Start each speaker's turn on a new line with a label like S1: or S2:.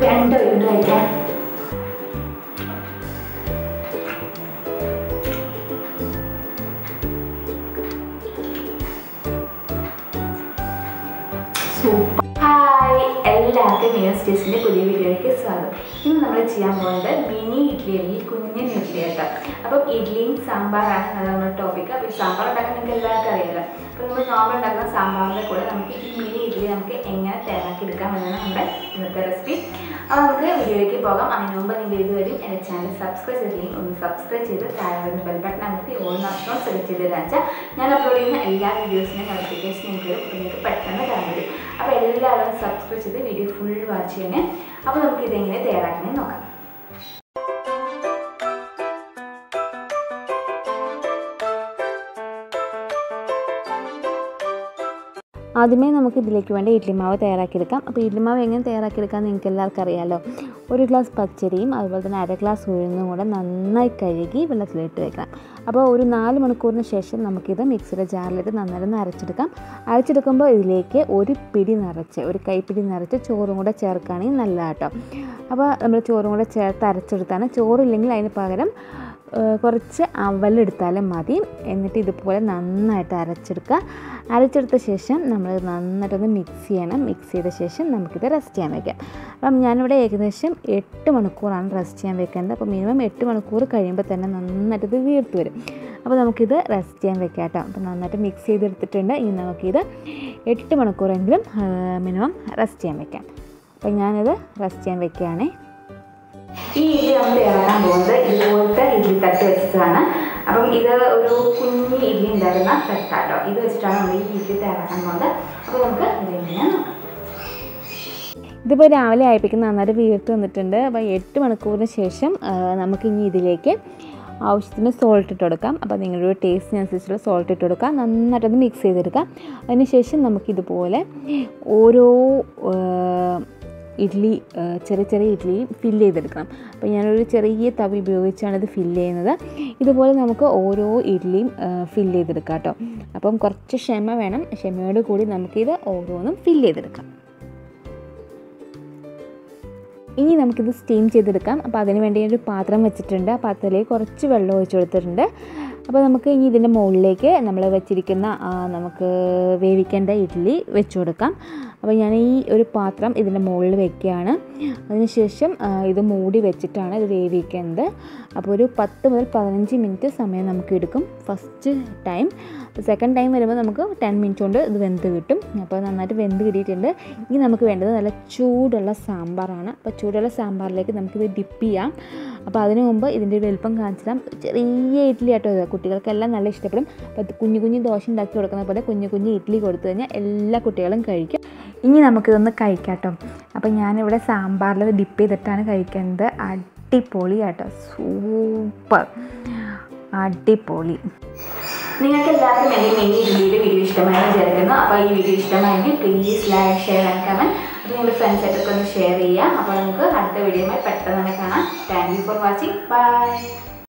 S1: രണ്ട് വീട് കഴിക്കാൻ സൂപ്പർ ഹായ് എല്ലാവർക്കും ന്യൂസ് ടേസ്റ്റിൻ്റെ പുതിയ വീഡിയോയിലേക്ക് സ്വാഗതം ഇന്ന് നമ്മൾ ചെയ്യാൻ പോകുന്നത് മിനി ഇഡ്ഡലി അല്ലെങ്കിൽ കുഞ്ഞൻ ഇഡ്ഡലി കേട്ടോ അപ്പം ഇഡ്ഡലിയും സാമ്പാറാണ് നമ്മുടെ ടോപ്പിക് അപ്പോൾ ഈ സാമ്പാർ ഉണ്ടാക്കാൻ നിങ്ങൾക്ക് എല്ലാവർക്കും അറിയാലോ അപ്പോൾ നമ്മൾ നോർമൽ ഉണ്ടാക്കുന്ന സാമ്പാറിൻ്റെ കൂടെ നമുക്ക് ഈ മിനി ഇഡ്ഡലി നമുക്ക് എങ്ങനെ തയ്യാറാക്കി എടുക്കാം എന്നാണ് നമ്മുടെ ഇന്നത്തെ റെസിപ്പി അപ്പോൾ നമുക്ക് വീഡിയോയിലേക്ക് പോകാം അതിന് മുമ്പ് നിങ്ങൾ ഇതുവരെയും എൻ്റെ ചാനൽ സബ്സ്ക്രൈബ് ചെയ്തില്ലെങ്കിൽ ഒന്ന് സബ്സ്ക്രൈബ് ചെയ്ത് താഴെ വരുന്ന ബെൽ ബട്ടൺ അമർത്തി ഓൾ ഓപ്ഷൻ സെലക്ട് ചെയ്തതെന്ന് വെച്ചാൽ ഞാൻ അപ്ലോഡ് ചെയ്യുന്ന എല്ലാ വീഡിയോസിനും നോട്ടിഫിക്കേഷൻ നിങ്ങൾക്ക് നിങ്ങൾക്ക് പെട്ടെന്ന് കാണാൻ പറ്റും അപ്പോൾ എല്ലാവരും സബ്സ്ക്രൈബ് ചെയ്ത് വീഡിയോ ഫുൾ വാച്ച് ചെയ്യണേ അപ്പോൾ നമുക്ക് ഇതെങ്ങനെ തയ്യാറാക്കണേ നോക്കാം
S2: ആദ്യമേ നമുക്ക് ഇതിലേക്ക് വേണ്ട ഇഡ്ലി മാവ് തയ്യാറാക്കിയെടുക്കാം അപ്പോൾ ഇഡ്ലി മാവ് എങ്ങനെ തയ്യാറാക്കിയെടുക്കാൻ നിങ്ങൾക്ക് എല്ലാവർക്കും അറിയാമല്ലോ ഒരു ഗ്ലാസ് പച്ചരിയും അതുപോലെ തന്നെ അര ഗ്ലാസ് ഉഴുന്നും കൂടെ നന്നായി കഴുകി വെള്ളത്തിലിട്ട് വെക്കണം അപ്പോൾ ഒരു നാല് മണിക്കൂറിന് ശേഷം നമുക്കിത് മിക്സിയുടെ ജാറിലിട്ട് നന്നായി അരച്ചെടുക്കാം അരച്ചെടുക്കുമ്പോൾ ഇതിലേക്ക് ഒരു പിടി നിറച്ച് ഒരു കൈപ്പിടി നിറച്ച് ചോറും കൂടെ ചേർക്കുകയാണെങ്കിൽ നല്ല കേട്ടോ അപ്പോൾ നമ്മൾ ചോറും കൂടെ ചേർത്ത് അരച്ചെടുത്താണ് ചോറില്ലെങ്കിൽ അതിന് പകരം കുറച്ച് അവലെടുത്താലും മതി എന്നിട്ട് ഇതുപോലെ നന്നായിട്ട് അരച്ചെടുക്കുക അരച്ചെടുത്ത ശേഷം നമ്മൾ നന്നായിട്ടൊന്ന് മിക്സ് ചെയ്യണം മിക്സ് ചെയ്ത ശേഷം നമുക്കിത് റെസ്റ്റ് ചെയ്യാൻ വയ്ക്കാം അപ്പം ഞാനിവിടെ ഏകദേശം എട്ട് മണിക്കൂറാണ് റെസ്റ്റ് ചെയ്യാൻ വെക്കേണ്ടത് അപ്പോൾ മിനിമം എട്ട് മണിക്കൂർ കഴിയുമ്പോൾ തന്നെ നന്നായിട്ട് ഇത് വീർത്ത് വരും അപ്പോൾ നമുക്കിത് റെസ്റ്റ് ചെയ്യാൻ വെക്കാം കേട്ടോ അപ്പോൾ നന്നായിട്ട് മിക്സ് ചെയ്തെടുത്തിട്ടുണ്ട് ഇനി നമുക്കിത് എട്ട് മണിക്കൂറെങ്കിലും മിനിമം റെസ്റ്റ് ചെയ്യാൻ വെക്കാം അപ്പോൾ ഞാനിത് റെസ്റ്റ് ചെയ്യാൻ വെക്കുകയാണേ
S1: ഈ ഇഡ്ഡലി നമ്മൾ തയ്യാറാക്കാൻ പോകുന്നത് ഇതുപോലത്തെ ഇഡ്ഡലി തട്ട് വെച്ചിട്ടാണ് അപ്പം ഇത് ഒരു കുഞ്ഞി ഇഡ്ഡലി ഉണ്ടായിരുന്ന തട്ടാട്ടോ ഇത് വെച്ചിട്ടാണ് നമ്മൾ ഈ ഇഡ്ഡലി തയ്യാറാക്കാൻ പോകുന്നത് അപ്പോൾ നമുക്ക് ഇതെങ്ങനെയാണ് നോക്കാം
S2: ഇതിപ്പോൾ രാവിലെ ആയപ്പോഴേക്കും നന്നായിട്ട് വീർത്ത് വന്നിട്ടുണ്ട് അപ്പോൾ എട്ട് മണിക്കൂറിന് ശേഷം നമുക്ക് ഇനി ഇതിലേക്ക് ആവശ്യത്തിന് സോൾട്ട് ഇട്ട് കൊടുക്കാം അപ്പോൾ നിങ്ങളുടെ ടേസ്റ്റിനനുസരിച്ചുള്ള സോൾട്ട് ഇട്ട് കൊടുക്കാം നന്നായിട്ടൊന്ന് മിക്സ് ചെയ്തെടുക്കാം അതിനുശേഷം നമുക്കിതുപോലെ ഓരോ ഇഡ്ഡലി ചെറിയ ചെറിയ ഇഡ്ഡലി ഫില്ല് ചെയ്തെടുക്കണം അപ്പോൾ ഞാനൊരു ചെറിയ തവി ഉപയോഗിച്ചാണ് ഇത് ഫില്ല് ചെയ്യുന്നത് ഇതുപോലെ നമുക്ക് ഓരോ ഇഡ്ഡലിയും ഫില്ല് ചെയ്തെടുക്കാം കേട്ടോ അപ്പം കുറച്ച് ക്ഷമ വേണം ക്ഷമയോട് കൂടി നമുക്കിത് ഓരോന്നും ഫില്ല് ചെയ്തെടുക്കാം ഇനി നമുക്കിത് സ്റ്റീം ചെയ്തെടുക്കാം അപ്പോൾ അതിന് വേണ്ടി ഒരു പാത്രം വെച്ചിട്ടുണ്ട് ആ പാത്രത്തിലേക്ക് കുറച്ച് വെള്ളം ഒഴിച്ചു കൊടുത്തിട്ടുണ്ട് അപ്പോൾ നമുക്ക് ഇനി ഇതിൻ്റെ മുകളിലേക്ക് നമ്മൾ വെച്ചിരിക്കുന്ന നമുക്ക് വേവിക്കേണ്ട ഇഡ്ഡലി വെച്ച് കൊടുക്കാം അപ്പോൾ ഞാൻ ഈ ഒരു പാത്രം ഇതിൻ്റെ മുകളിൽ വെക്കുകയാണ് അതിനുശേഷം ഇത് മൂടി വെച്ചിട്ടാണ് ഇത് വേവിക്കുന്നത് അപ്പോൾ ഒരു പത്ത് മുതൽ പതിനഞ്ച് മിനിറ്റ് സമയം നമുക്ക് എടുക്കും ഫസ്റ്റ് ടൈം അപ്പോൾ സെക്കൻഡ് ടൈം വരുമ്പോൾ നമുക്ക് ടെൻ മിനിറ്റ് കൊണ്ട് ഇത് വെന്ത് കിട്ടും അപ്പോൾ നന്നായിട്ട് വെന്ത് കിട്ടിയിട്ടുണ്ട് ഇനി നമുക്ക് വേണ്ടത് നല്ല ചൂടുള്ള സാമ്പാറാണ് അപ്പോൾ ചൂടുള്ള സാമ്പാറിലേക്ക് നമുക്കിത് ഡിപ്പ് ചെയ്യാം അപ്പോൾ അതിനു മുമ്പ് ഇതിൻ്റെ ഒരു വലുപ്പം കാണിച്ചു തരാം ചെറിയ ഇഡ്ഡലി ആട്ടോ ഇത് കുട്ടികൾക്കെല്ലാം നല്ല ഇഷ്ടപ്പെടും അപ്പോൾ കുഞ്ഞു കുഞ്ഞു ദോശ ഉണ്ടാക്കി കൊടുക്കുന്ന പോലെ കുഞ്ഞു കുഞ്ഞു ഇഡ്ഡലി കൊടുത്തു കഴിഞ്ഞാൽ എല്ലാ കുട്ടികളും കഴിക്കും ഇനി നമുക്കിതൊന്ന് കഴിക്കാം കേട്ടോ അപ്പോൾ ഞാനിവിടെ സാമ്പാറിൽ ഡിപ്പ് ചെയ്തിട്ടാണ് കഴിക്കുന്നത് അടിപൊളി കേട്ടോ സൂപ്പർ അടിപൊളി
S1: നിങ്ങൾക്ക് എല്ലാവർക്കും എൻ്റെ മിനി ഇഡ്ഡലിയുടെ വീഡിയോ ഇഷ്ടമായി വിചാരിക്കുന്നു അപ്പോൾ ഈ വീഡിയോ ഇഷ്ടമായെങ്കിൽ please like share and comment അപ്പോൾ നിങ്ങളുടെ ഫ്രണ്ട്സായിട്ടൊക്കെ ഒന്ന് ഷെയർ ചെയ്യുക അപ്പോൾ നമുക്ക് അടുത്ത വീഡിയോയുമായി പെട്ടെന്ന് തന്നെ കാണാം thank you for watching by